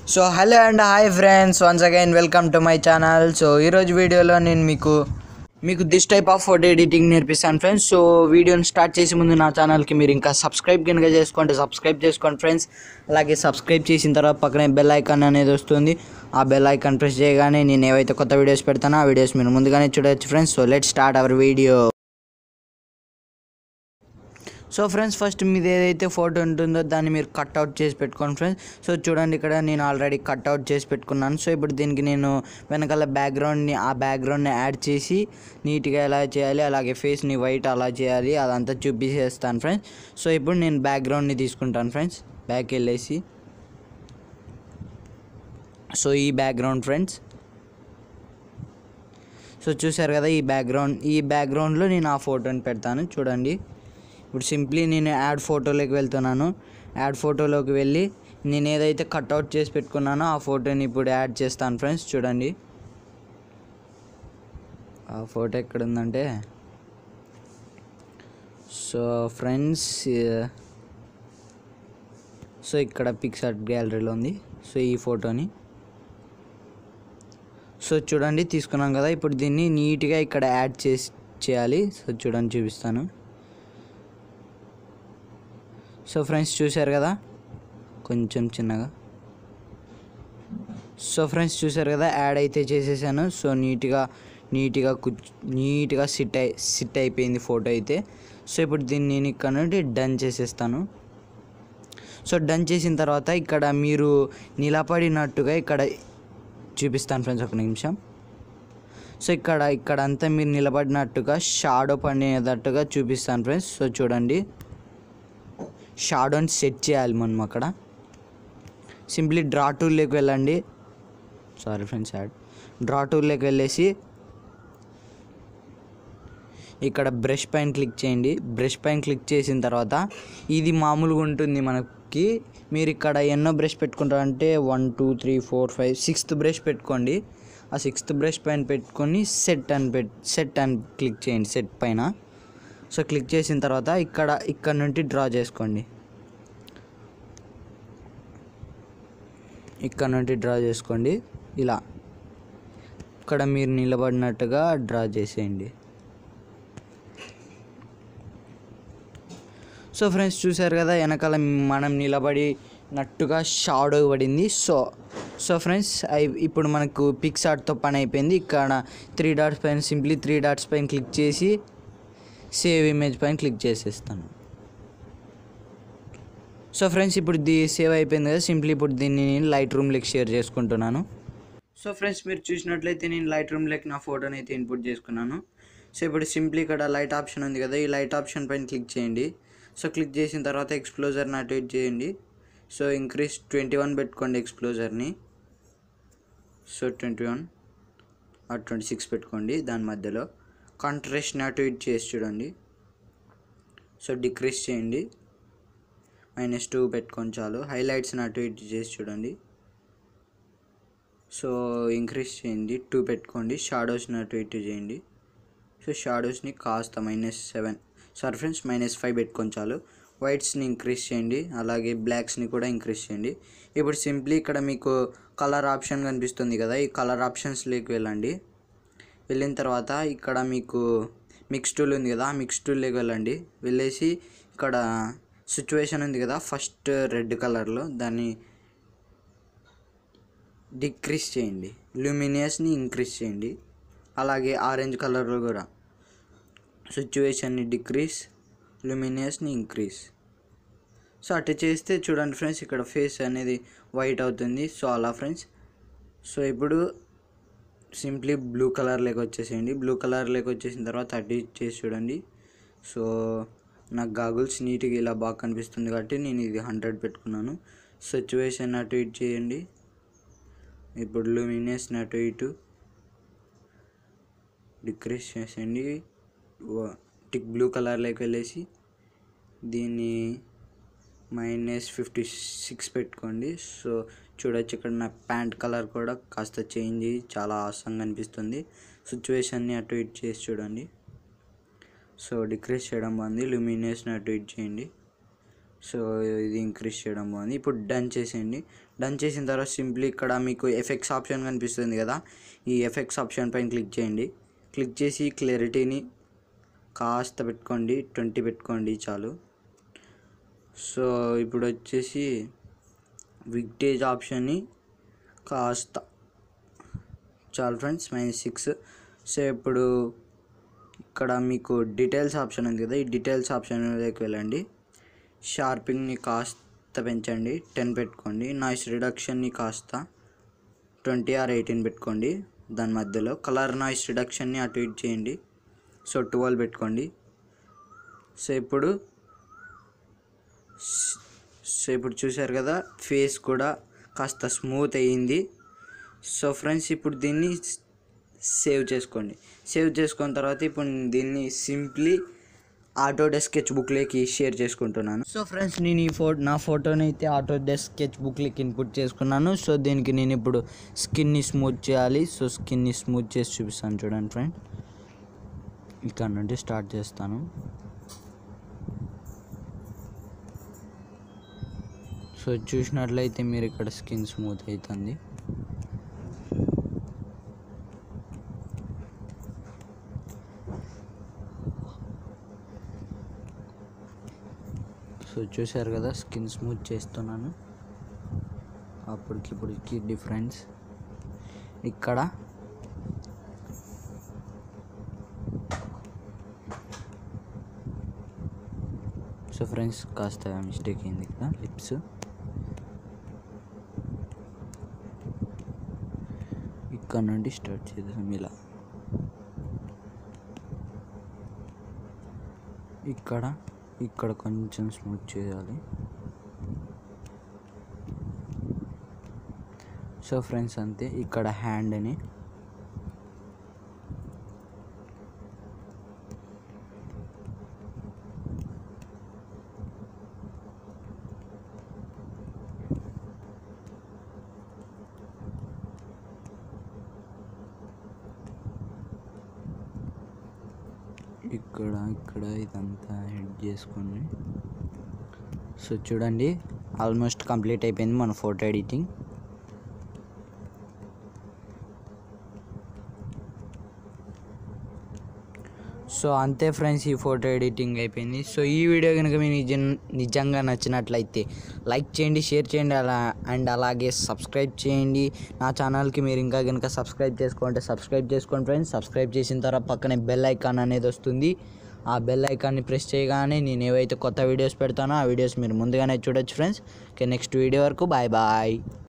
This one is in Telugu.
so hello and hi friends once again welcome to my channel so ఈరోజు వీడియోలో నేను మీకు మీకు this type of photo editing నేర్పిస్తాను ఫ్రెండ్స్ సో వీడియోని స్టార్ట్ చేసే ముందు నా ఛానల్కి మీరు ఇంకా సబ్స్క్రైబ్ కనుక చేసుకోండి సబ్స్క్రైబ్ చేసుకోండి ఫ్రెండ్స్ అలాగే సబ్స్క్రైబ్ చేసిన తర్వాత పక్కనే బెల్ ఐకాన్ అనేది వస్తుంది ఆ బెల్ ఐకాన్ ప్రెస్ చేయగానే నేను ఏవైతే కొత్త వీడియోస్ పెడతానో ఆ వీడియోస్ మీరు ముందుగానే చూడవచ్చు friends so let start our video so friends first మీది ఏదైతే ఫోటో ఉంటుందో దాన్ని మీరు కట్అవుట్ చేసి పెట్టుకోండి ఫ్రెండ్స్ సో చూడండి ఇక్కడ నేను ఆల్రెడీ కట్అవుట్ చేసి పెట్టుకున్నాను సో ఇప్పుడు దీనికి నేను వెనకాల బ్యాక్గ్రౌండ్ని ఆ బ్యాక్గ్రౌండ్ని యాడ్ చేసి నీట్గా ఎలా చేయాలి అలాగే ఫేస్ని వైట్ అలా చేయాలి అదంతా చూపించేస్తాను ఫ్రెండ్స్ సో ఇప్పుడు నేను బ్యాక్గ్రౌండ్ని తీసుకుంటాను ఫ్రెండ్స్ బ్యాక్ వెళ్ళేసి సో ఈ బ్యాక్గ్రౌండ్ ఫ్రెండ్స్ సో చూసారు కదా ఈ బ్యాక్గ్రౌండ్ ఈ బ్యాక్గ్రౌండ్లో నేను ఆ ఫోటోని పెడతాను చూడండి ఇప్పుడు సింప్లీ నేను యాడ్ ఫోటోలోకి వెళ్తున్నాను యాడ్ ఫోటోలోకి వెళ్ళి నేను ఏదైతే కట్అవుట్ చేసి పెట్టుకున్నానో ఆ ఫోటోని ఇప్పుడు యాడ్ చేస్తాను ఫ్రెండ్స్ చూడండి ఆ ఫోటో ఎక్కడ ఉందంటే సో ఫ్రెండ్స్ సో ఇక్కడ పిక్సార్ట్ గ్యాలరీలో ఉంది సో ఈ ఫోటోని సో చూడండి తీసుకున్నాం కదా ఇప్పుడు దీన్ని నీట్గా ఇక్కడ యాడ్ చేసి చేయాలి సో చూడండి చూపిస్తాను సో ఫ్రెండ్స్ చూశారు కదా కొంచెం చిన్నగా సో ఫ్రెండ్స్ చూశారు కదా యాడ్ అయితే చేసేసాను సో నీట్గా నీట్గా కుచ్ నీట్గా సిట్ అయి సిట్ అయిపోయింది ఫోటో అయితే సో ఇప్పుడు దీన్ని నేను ఇక్కడ నుండి డన్ చేసేస్తాను సో డన్ చేసిన తర్వాత ఇక్కడ మీరు నిలబడినట్టుగా ఇక్కడ చూపిస్తాను ఫ్రెండ్స్ ఒక నిమిషం సో ఇక్కడ ఇక్కడ అంతా మీరు నిలబడినట్టుగా షాడో పడినట్టుగా చూపిస్తాను ఫ్రెండ్స్ సో చూడండి షాడోని సెట్ చేయాలి మనం అక్కడ సింప్లీ డ్రా టూల్లోకి వెళ్ళండి సారీ ఫ్రెండ్స్ యాడ్ డ్రా టూల్లోకి వెళ్ళేసి ఇక్కడ బ్రష్ పైన క్లిక్ చేయండి బ్రష్ పైన క్లిక్ చేసిన తర్వాత ఇది మామూలుగా ఉంటుంది మనకి మీరు ఇక్కడ ఎన్నో బ్రష్ పెట్టుకుంటారంటే one two three four five sixth brush పెట్టుకోండి ఆ సిక్స్త్ బ్రష్ పైన పెట్టుకొని సెట్ అని పెట్ సెట్ అని క్లిక్ చేయండి సెట్ పైన సో క్లిక్ చేసిన తర్వాత ఇక్కడ ఇక్కడ నుండి డ్రా చేసుకోండి ఇక్కడ నుండి డ్రా చేసుకోండి ఇలా ఇక్కడ మీరు నిలబడినట్టుగా డ్రా చేసేయండి సో ఫ్రెండ్స్ చూసారు కదా వెనకాల మనం నిలబడినట్టుగా షాడో పడింది సో సో ఫ్రెండ్స్ అయి ఇప్పుడు మనకు పిక్స్ ఆర్ట్తో పని అయిపోయింది ఇక్కడ త్రీ డాట్స్ పైన సింప్లీ త్రీ డాట్స్ పైన క్లిక్ చేసి సేవ్ ఇమేజ్ పైన క్లిక్ చేసేస్తాను సో ఫ్రెండ్స్ ఇప్పుడు ది సేవ్ అయిపోయింది కదా సింప్లీ ఇప్పుడు దీన్ని నేను లైట్ రూమ్లోకి షేర్ చేసుకుంటున్నాను సో ఫ్రెండ్స్ మీరు చూసినట్లయితే నేను లైట్ రూమ్లోకి నా ఫోటోని అయితే ఇన్పుట్ చేసుకున్నాను సో ఇప్పుడు సింప్లీ ఇక్కడ లైట్ ఆప్షన్ ఉంది కదా ఈ లైట్ ఆప్షన్ పైన క్లిక్ చేయండి సో క్లిక్ చేసిన తర్వాత ఎక్స్ప్లోజర్ని అటు ఇటు చేయండి సో ఇంక్రీస్ ట్వంటీ వన్ పెట్టుకోండి ఎక్స్ప్లోజర్ని so twenty one twenty six పెట్టుకోండి దాని మధ్యలో కాంట్రాస్ట్ని అటు ఇటు చేసి చూడండి సో డిక్రీస్ చేయండి మైనస్ టూ పెట్టుకొని చాలు హైలైట్స్ని అటు ఇటు చేసి చూడండి సో ఇంక్రీజ్ చేయండి టూ పెట్టుకోండి షాడోస్ని అటు ఇటు చేయండి సో షాడోస్ని కాస్త minus seven sorry friends minus five పెట్టుకొని చాలు వైట్స్ని ఇంక్రీజ్ చేయండి అలాగే బ్లాక్స్ని కూడా ఇంక్రీజ్ చేయండి ఇప్పుడు సింప్లీ ఇక్కడ మీకు కలర్ ఆప్షన్ కనిపిస్తుంది కదా ఈ కలర్ ఆప్షన్స్లోకి వెళ్ళండి వెళ్ళిన తర్వాత ఇక్కడ మీకు మిక్స్ టూల్ ఉంది కదా మిక్స్ టూల్లోకి వెళ్ళండి వెళ్ళేసి ఇక్కడ సిచ్యువేషన్ ఉంది కదా ఫస్ట్ రెడ్ కలర్లో దాన్ని డిక్రీస్ చేయండి లూమినియస్ని ఇంక్రీజ్ చేయండి అలాగే ఆరెంజ్ కలర్లో కూడా సిచ్యువేషన్ని డిక్రీస్ లూమినియస్ని ఇంక్రీజ్ సో అటు చేస్తే చూడండి ఫ్రెండ్స్ ఇక్కడ ఫేస్ అనేది వైట్ అవుతుంది సో అలా ఫ్రెండ్స్ సో ఇప్పుడు సింప్లీ బ్లూ కలర్లోకి వచ్చేసేయండి బ్లూ కలర్లోకి వచ్చేసిన తర్వాత అటు చేసి చూడండి సో నాకు గాగుల్స్ నీట్గా ఇలా బాగా కనిపిస్తుంది కాబట్టి నేను ఇది హండ్రెడ్ పెట్టుకున్నాను సిచ్యువేషన్ అటు ఇటు చేయండి ఇప్పుడు లూమినియస్ని అటు ఇటు డిక్రీస్ చేసేయండి టిక్ బ్లూ కలర్లోకి వెళ్ళేసి దీన్ని మైనస్ ఫిఫ్టీ సిక్స్ పెట్టుకోండి సో చూడొచ్చు ఇక్కడ నా ప్యాంట్ కలర్ కూడా కాస్త చేంజ్ అయ్యి చాలా ఆసంగా అనిపిస్తుంది సిచ్యువేషన్ని అటు ఇటు చేసి చూడండి సో డిక్రీస్ చేయడం బాగుంది లూమినియస్ని అటు ఇటు చేయండి సో ఇది ఇంక్రీజ్ చేయడం బాగుంది ఇప్పుడు డన్ చేసేయండి డన్ చేసిన తర్వాత సింప్లీ ఇక్కడ మీకు ఎఫెక్ట్స్ ఆప్షన్ కనిపిస్తుంది కదా ఈ ఎఫెక్ట్స్ ఆప్షన్ పైన క్లిక్ చేయండి క్లిక్ చేసి క్లారిటీని కాస్త పెట్టుకోండి ట్వంటీ పెట్టుకోండి చాలు సో ఇప్పుడు వచ్చేసి విగ్టేజ్ ఆప్షన్ని కాస్త చాలు ఫ్రెండ్స్ మైనస్ సిక్స్ సో ఇప్పుడు ఇక్కడ మీకు డీటెయిల్స్ ఆప్షన్ ఉంది కదా ఈ డీటెయిల్స్ ఆప్షన్ దగ్గరికి వెళ్ళండి షార్పింగ్ని కాస్త పెంచండి టెన్ పెట్టుకోండి నాయిస్ రిడక్షన్ని కాస్త ట్వంటీ ఆర్ ఎయిటీన్ పెట్టుకోండి దాని మధ్యలో కలర్ నాయిస్ రిడక్షన్ని అటు ఇటు చేయండి సో ట్వెల్వ్ పెట్టుకోండి సో ఇప్పుడు సో ఇప్పుడు చూసారు కదా ఫేస్ కూడా కాస్త స్మూత్ అయ్యింది సో ఫ్రెండ్స్ ఇప్పుడు దీన్ని సేవ్ చేసుకోండి సేవ్ చేసుకున్న తర్వాత ఇప్పుడు దీన్ని సింప్లీ ఆటో డెస్క్ స్కెచ్ బుక్లోకి షేర్ చేసుకుంటున్నాను సో ఫ్రెండ్స్ నేను ఈ ఫోటో నా ఫోటోని అయితే ఆటో డెస్క్ స్కెచ్ బుక్లోకి ఇన్పుట్ చేసుకున్నాను సో దీనికి నేను ఇప్పుడు స్కిన్ని స్మూత్ చేయాలి సో స్కిన్ని స్మూత్ చేసి చూపిస్తాను చూడండి ఫ్రెండ్ ఇక్కడ నుండి స్టార్ట్ చేస్తాను సో చూసినట్లయితే మీరు ఇక్కడ స్కిన్ స్మూత్ అవుతుంది సో చూశారు కదా స్కిన్ స్మూత్ చేస్తున్నాను అప్పటికి ఇప్పటికి డిఫరెన్స్ ఇక్కడ సో ఫ్రెండ్స్ కాస్త మిస్టేక్ అయింది ఇక్కడ లిప్స్ ఇక్కడ నుండి స్టార్ట్ చేద్దాం ఇలా ఇక్కడ ఇక్కడ కొంచెం స్మూత్ చేయాలి సో ఫ్రెండ్స్ అంతే ఇక్కడ హ్యాండ్ని ఇక్కడ ఇక్కడ ఇదంతా హెడ్ చేసుకొని సో చూడండి ఆల్మోస్ట్ కంప్లీట్ అయిపోయింది మన ఫోటో ఎడిటింగ్ సో అంతే ఫ్రెండ్స్ ఈ ఫోటో ఎడిటింగ్ అయిపోయింది సో ఈ వీడియో కనుక మీకు నిజం నిజంగా నచ్చినట్లయితే లైక్ చేయండి షేర్ చేయండి అలా అండ్ అలాగే సబ్స్క్రైబ్ చేయండి నా ఛానల్కి మీరు ఇంకా కనుక సబ్స్క్రైబ్ చేసుకోంటే సబ్స్క్రైబ్ చేసుకోండి ఫ్రెండ్స్ సబ్స్క్రైబ్ చేసిన తర్వాత పక్కనే బెల్ ఐకాన్ అనేది వస్తుంది ఆ బెల్ ఐకాన్ని ప్రెస్ చేయగానే నేను ఏవైతే కొత్త వీడియోస్ పెడతానో ఆ వీడియోస్ మీరు ముందుగానే చూడొచ్చు ఫ్రెండ్స్ ఓకే నెక్స్ట్ వీడియో వరకు బాయ్ బాయ్